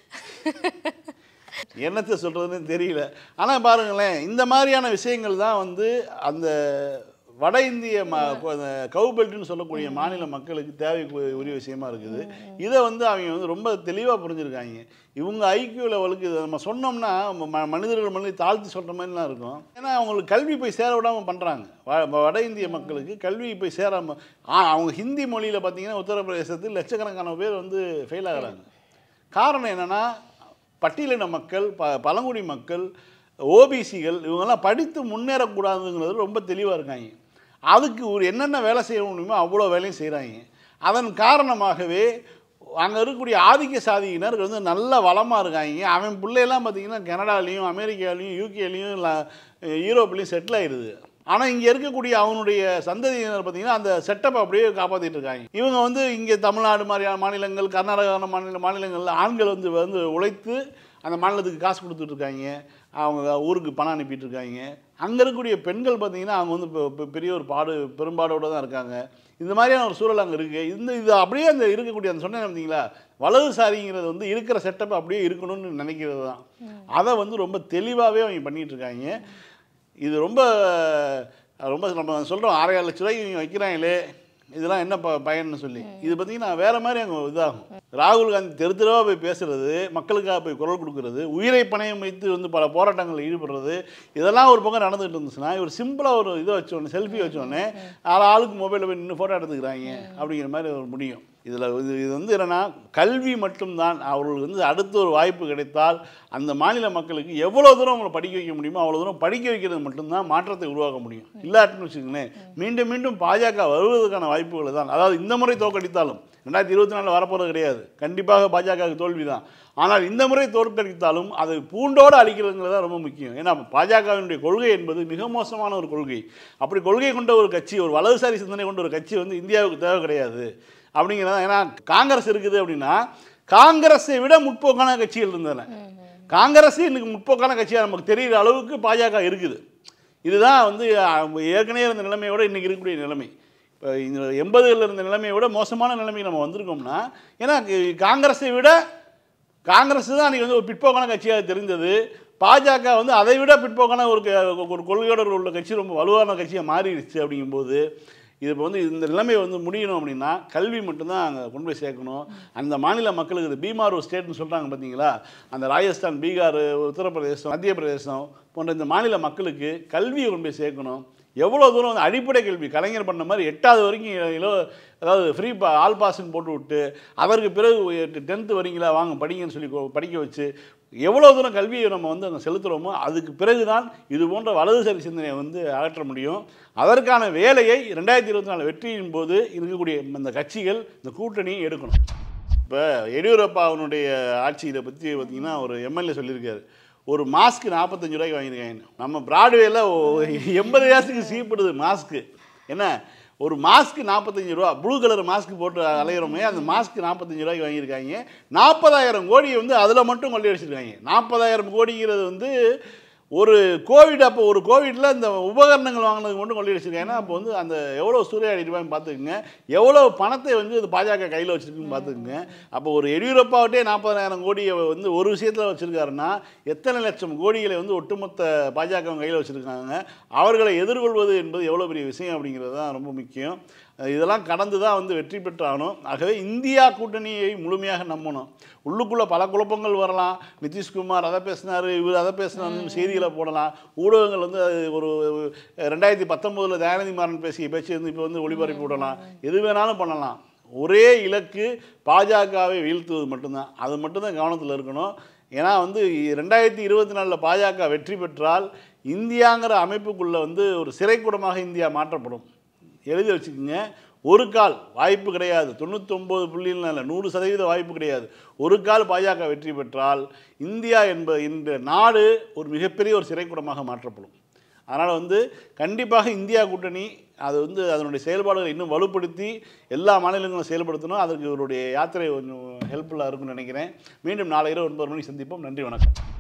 என்னத்தை சொல்கிறதுன்னு தெரியல ஆனால் பாருங்களேன் இந்த மாதிரியான விஷயங்கள் தான் வந்து அந்த வட இந்திய ம கவு பெல்ட்னு சொல்லக்கூடிய மாநில மக்களுக்கு தேவை உரிய விஷயமா இருக்குது இதை வந்து அவங்க வந்து ரொம்ப தெளிவாக புரிஞ்சிருக்காங்க இவங்க ஐக்கியூ லெவலுக்கு இதை நம்ம சொன்னோம்னா ம- மனிதர்கள் மனித தாழ்த்தி சொல்கிற மாதிரிலாம் இருக்கும் ஏன்னா அவங்களுக்கு கல்வி போய் சேர விடாமல் பண்ணுறாங்க வட இந்திய மக்களுக்கு கல்வி போய் சேராமல் அவங்க ஹிந்தி மொழியில் பார்த்தீங்கன்னா உத்தரப்பிரதேசத்தில் லட்சக்கணக்கான பேர் வந்து ஃபெயில் ஆகுறாங்க காரணம் என்னன்னா பட்டியலின மக்கள் ப பழங்குடி மக்கள் ஓபிசிகள் இவங்கெல்லாம் படித்து முன்னேறக்கூடாதுங்கிறது ரொம்ப தெளிவாக இருக்காங்க அதுக்கு ஒரு என்னென்ன வேலை செய்ய முடியுமோ அவ்வளோ வேலையும் செய்கிறாங்க அதன் காரணமாகவே அங்கே இருக்கக்கூடிய ஆதிக்க சாதியினர் வந்து நல்ல வளமாக இருக்காங்க அவன் பிள்ளையெல்லாம் பார்த்தீங்கன்னா கனடாலையும் அமெரிக்காலையும் யூகேலையும் யூரோப்லேயும் செட்டில் ஆயிடுது ஆனால் இங்கே இருக்கக்கூடிய அவனுடைய சந்ததியினர் பார்த்தீங்கன்னா அந்த செட்டப் அப்படியே காப்பாற்றிட்டு இருக்காங்க இவங்க வந்து இங்கே தமிழ்நாடு மாதிரியான மாநிலங்கள் கர்நாடகா மாநில மாநிலங்களில் ஆண்கள் வந்து வந்து உழைத்து அந்த மாநிலத்துக்கு காசு கொடுத்துட்டு இருக்காங்க அவங்க ஊருக்கு பணம் அனுப்பிட்டு இருக்காங்க அங்கே இருக்கக்கூடிய பெண்கள் பார்த்தீங்கன்னா அவங்க வந்து இப்போ- இப்போ பெரிய ஒரு பாடு பெரும்பாடோடு தான் இருக்காங்க இந்த மாதிரியான ஒரு சூழல் அங்கே இருக்குது இந்த இது அப்படியே அந்த இருக்கக்கூடிய அந்த சொன்னேன் பார்த்தீங்களா வலதுசாரிங்கிறது வந்து இருக்கிற செட்டப் அப்படியே இருக்கணும்னு நினைக்கிறது தான் அதை வந்து ரொம்ப தெளிவாகவே அவங்க பண்ணிட்டு இருக்காங்க இது ரொம்ப ரொம்ப நம்ம சொல்கிறோம் ஆறே லட்ச ரூபாய்க்கு இவங்க வைக்கிறாங்களே இதெல்லாம் என்ன ப பயன்னு சொல்லி இது பார்த்தீங்கன்னா வேற மாதிரி அங்கே இதாகும் ராகுல் காந்தி தெரு தெருவாக போய் பேசுறது மக்களுக்காக போய் குரல் கொடுக்கறது உயிரை பணயம் வைத்து வந்து பல போராட்டங்களில் ஈடுபடுறது இதெல்லாம் ஒரு பக்கம் நடந்துகிட்டு இருந்துச்சுன்னா இவர் சிம்பிளாக ஒரு இதை வச்சோடனே செல்ஃபி வச்சோடனே ஆள் ஆளுக்கு மொபைலில் போய் நின்று ஃபோட்டோ எடுத்துக்கிறாங்க அப்படிங்கிற மாதிரி ஒரு முடியும் இதில் இது இது வந்து என்னென்னா கல்வி மட்டும்தான் அவர்களுக்கு வந்து அடுத்த ஒரு வாய்ப்பு கிடைத்தால் அந்த மாநில மக்களுக்கு எவ்வளோ தூரம் அவங்களை படிக்க வைக்க முடியுமோ அவ்வளோ தூரம் படிக்க வைக்கிறது மட்டும்தான் மாற்றத்தை உருவாக்க முடியும் இல்லாட்டின்னு வச்சுக்கோங்களேன் மீண்டும் மீண்டும் பாஜக வருவதற்கான வாய்ப்புகள் தான் அதாவது இந்த முறை தோற்கடித்தாலும் ரெண்டாயிரத்தி இருபத்தி நாலில் வரப்போகிறது கிடையாது கண்டிப்பாக பாஜகவுக்கு தோல்வி தான் ஆனால் இந்த முறை தோற்கடித்தாலும் அதை பூண்டோடு அழிக்கிறதுங்கிறது தான் ரொம்ப முக்கியம் ஏன்னா பாஜகவினுடைய கொள்கை என்பது மிக மோசமான ஒரு கொள்கை அப்படி கொள்கை கொண்ட ஒரு கட்சி ஒரு வலதுசாரி சிந்தனை கொண்ட ஒரு கட்சி வந்து இந்தியாவுக்கு தேவை கிடையாது அப்படிங்கிறத ஏன்னா காங்கிரஸ் இருக்குது அப்படின்னா காங்கிரஸை விட முற்போக்கான கட்சிகள் இருந்தன காங்கிரஸ் இன்னைக்கு முற்போக்கான கட்சியாக நமக்கு தெரிகிற அளவுக்கு பாஜக இருக்குது இதுதான் வந்து அஹ், ஏற்கனவே இருந்த நிலைமையோட இன்னைக்கு இருக்கக்கூடிய நிலைமை இப்போ இந்த எண்பதுகளில் இருந்த நிலைமையை விட மோசமான நிலைமைக்கு நம்ம வந்திருக்கோம்னா ஏன்னா க- காங்கிரஸை விட காங்கிரஸ் தான் அன்றைக்கி வந்து ஒரு பிற்போக்கான கட்சியாக தெரிந்தது பாஜக வந்து அதை விட பிற்போக்கான ஒரு க- ஒரு கொள்கையோட உள்ள கட்சி ரொம்ப வலுவான கட்சியாக மாறிடுச்சு அப்படிங்கும்போது இது இப்போ வந்து இந்த நிலைமை வந்து முடியணும் அப்படின்னா கல்வி மட்டும்தான் அங்கே கொண்டு போய் சேர்க்கணும் அந்த மாநில மக்களுக்கு இது பீமார் ஒரு ஸ்டேட்னு சொல்கிறாங்க பார்த்தீங்களா அந்த ராஜஸ்தான் பீகார் உத்தரப்பிரதேசம் மத்திய பிரதேசம் போன்ற இந்த மாநில மக்களுக்கு கல்வியை கொண்டு போய் சேர்க்கணும் எவ்வளோ தூரம் வந்து அடிப்படை கல்வி கலைஞர் பண்ண மாதிரி எட்டாவது வரைக்கும் இலோ அதாவது ஃப்ரீ பா ஆல் பாஸ்ன்னு போட்டு விட்டு அதற்கு பிறகு டென்த்து வரீங்களா வாங்க படிங்கன்னு சொல்லி கொ- படிக்க வச்சு எவ்வளோ தூரம் கல்வியை நம்ம வந்து அங்கே செலுத்துகிறோமோ அதுக்கு பிறகு தான் இது போன்ற வலதுசாரி சிந்தனையை வந்து அகற்ற முடியும் அதற்கான வேலையை ரெண்டாயிரத்தி இருபத்தி நாலு வெற்றியின் போது இருக்கக்கூடிய இந்த கட்சிகள் இந்த கூட்டணியை எடுக்கணும் இப்போ எடியூரப்பாவுடைய ஆட்சியை பற்றி பார்த்தீங்கன்னா ஒரு எம்எல்ஏ சொல்லியிருக்காரு ஒரு மாஸ்க்கு நாற்பத்தஞ்சு ரூபாய்க்கு வாங்கியிருக்காங்க நம்ம பிராட்வேல எண்பது காசுக்கு சீப்படுது மாஸ்க்கு என்ன ஒரு மாஸ்க்கு நாற்பத்தஞ்சு ரூபா ப்ளூ கலர் மாஸ்க் போட்டு அலையிறோமே அந்த மாஸ்க்கு நாற்பத்தஞ்சு ரூபாய்க்கு வாங்கியிருக்காங்க நாற்பதாயிரம் கோடியை வந்து அதில் மட்டும் கொள்ளையடிச்சிருக்காங்க நாற்பதாயிரம் கோடிங்கிறது வந்து ஒரு கோவிட் அப்போ ஒரு கோவிட்ல இந்த உபகரணங்கள் வாங்கினதுக்கு மட்டும் கொள்ளையடிச்சிருக்காங்க ஏன்னா அப்போ வந்து அந்த எவ்வளோ சூறையாடி ரூபாய்னு பார்த்துக்குங்க எவ்வளோ பணத்தை வந்து இது பாஜக கையில் வச்சிருக்குன்னு பார்த்துக்குங்க அப்போ ஒரு எடியூரப்பாவட்டே நாற்பதாயிரம் கோடியை வந்து ஒரு விஷயத்தில் வச்சுருக்காருன்னா எத்தனை லட்சம் கோடிகளை வந்து ஒட்டுமொத்த பாஜக கையில் வச்சுருக்காங்க அவர்களை எதிர்கொள்வது என்பது எவ்வளோ பெரிய விஷயம் அப்படிங்கிறது தான் ரொம்ப முக்கியம் இதெல்லாம் கடந்து தான் வந்து வெற்றி பெற்றாகணும் ஆகவே இந்தியா கூட்டணியை முழுமையாக நம்பணும் உள்ளுக்குள்ளே பல குழப்பங்கள் வரலாம் நிதிஷ்குமார் அதை பேசினார் இவர் அதை பேசினார் செய்திகளை போடலாம் ஊடகங்கள் வந்து அது ஒரு ரெண்டாயிரத்தி பத்தொம்போதில் தயாநிதி மாறன் பேசிய பேச்சு வந்து இப்போ வந்து ஒளிபரப்பி விடலாம் எது வேணாலும் பண்ணலாம் ஒரே இலக்கு பாஜகவை வீழ்த்துவது மட்டும்தான் அது மட்டும்தான் கவனத்தில் இருக்கணும் ஏன்னா வந்து ரெண்டாயிரத்தி இருபத்தி நாலில் பாஜக வெற்றி பெற்றால் இந்தியாங்கிற அமைப்புக்குள்ளே வந்து ஒரு சிறைக்கூடமாக இந்தியா மாற்றப்படும் எழுதி வச்சுக்கோங்க ஒரு கால் வாய்ப்பு கிடையாது தொண்ணூத்தொம்பது புள்ளியில் இல்லை நூறு சதவீத வாய்ப்பு கிடையாது ஒரு கால் பாஜக வெற்றி பெற்றால் இந்தியா என்ப இந்த நாடு ஒரு மிகப்பெரிய ஒரு சிறைக்கூடமாக மாற்றப்படும் அதனால் வந்து கண்டிப்பாக இந்தியா கூட்டணி அது வந்து அதனுடைய செயல்பாடுகளை இன்னும் வலுப்படுத்தி எல்லா மாநிலங்களும் செயல்படுத்தணும் அதற்கு இவருடைய யாத்திரை கொஞ்சம் ஹெல்ப்ஃபுல்லாக இருக்கும்னு நினைக்கிறேன் மீண்டும் நாளை இரவு ஒன்பது மணிக்கு சந்திப்போம் நன்றி வணக்கம்